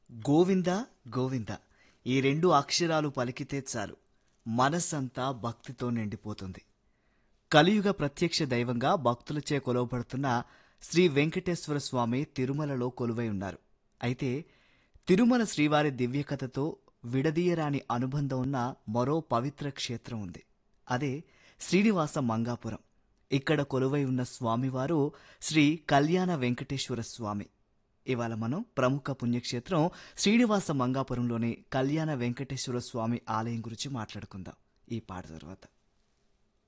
గోవింద గోవింద ఈ రెండు అక్షరాలు పలికితే చాలు మనస్సంతా భక్తితో నిండిపోతుంది కలియుగ ప్రత్యక్ష దైవంగా భక్తులచే కొలవబడుతున్న శ్రీ వెంకటేశ్వర స్వామి తిరుమలలో కొలువై ఉన్నారు అయితే తిరుమల శ్రీవారి దివ్యకథతో విడదీయరాని అనుబంధం ఉన్న మరో పవిత్ర క్షేత్రం ఉంది అదే శ్రీనివాస మంగాపురం ఇక్కడ కొలువై ఉన్న స్వామివారు శ్రీ కళ్యాణ వెంకటేశ్వర స్వామి ఇవాళ మనం ప్రముఖ పుణ్యక్షేత్రం శ్రీనివాస మంగాపురంలోని కళ్యాణ వెంకటేశ్వర స్వామి ఆలయం గురించి మాట్లాడుకుందాం ఈ పాట తర్వాత